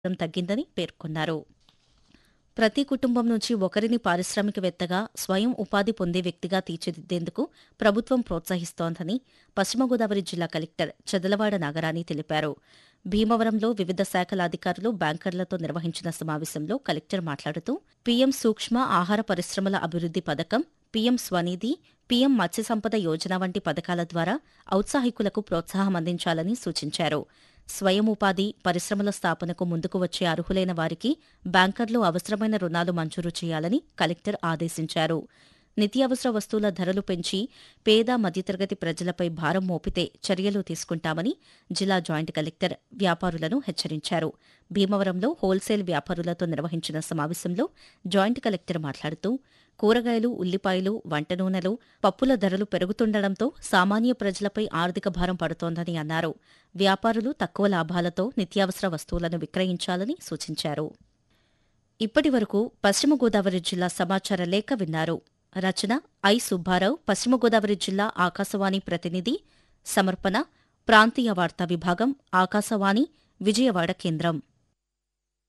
తగ్గిందని పేర్కొన్నారు ప్రతి కుటుంబం నుంచి ఒకరిని పారిశ్రామికవేత్తగా స్వయం ఉపాధి పొందే వ్యక్తిగా తీర్చిదిద్దేందుకు ప్రభుత్వం ప్రోత్సహిస్తోందని పశ్చిమ గోదావరి జిల్లా కలెక్టర్ చదలవాడ నాగరాణి తెలిపారు భీమవరంలో వివిధ శాఖల అధికారులు బ్యాంకర్లతో నిర్వహించిన సమావేశంలో కలెక్టర్ మాట్లాడుతూ పీఎం సూక్ష్మ ఆహార పరిశ్రమల అభివృద్ది పథకం పీఎం స్వనిధి పీఎం మత్స్య సంపద యోజన వంటి పథకాల ద్వారా ఔత్సాహికులకు ప్రోత్సాహం అందించాలని సూచించారు స్వయం ఉపాధి పరిశ్రమల స్థాపనకు ముందుకు వచ్చే అర్హులైన వారికి బ్యాంకర్లు అవసరమైన రుణాలు మంజూరు చేయాలని కలెక్టర్ ఆదేశించారు నిత్యావసర వస్తువుల ధరలు పెంచి పేద మధ్యతరగతి ప్రజలపై భారం మోపితే చర్యలు తీసుకుంటామని జిల్లా జాయింట్ కలెక్టర్ వ్యాపారులను హెచ్చరించారు భీమవరంలో హోల్సేల్ వ్యాపారులతో నిర్వహించిన సమావేశంలో జాయింట్ కలెక్టర్ మాట్లాడుతూ కూరగాయలు ఉల్లిపాయలు వంట నూనెలు పప్పుల ధరలు పెరుగుతుండటంతో సామాన్య ప్రజలపై ఆర్థిక భారం పడుతోందని అన్నారు వ్యాపారులు తక్కువ లాభాలతో నిత్యావసర వస్తువులను విక్రయించాలని సూచించారు ఇప్పటివరకు పశ్చిమ గోదావరి జిల్లా సమాచార లేఖ విన్నారు రచన ఐ సుబ్బారావు పశ్చిమ గోదావరి జిల్లా ఆకాశవాణి ప్రతినిధి సమర్పణ ప్రాంతీయ వార్తా విభాగం ఆకాశవాణి విజయవాడ కేంద్రం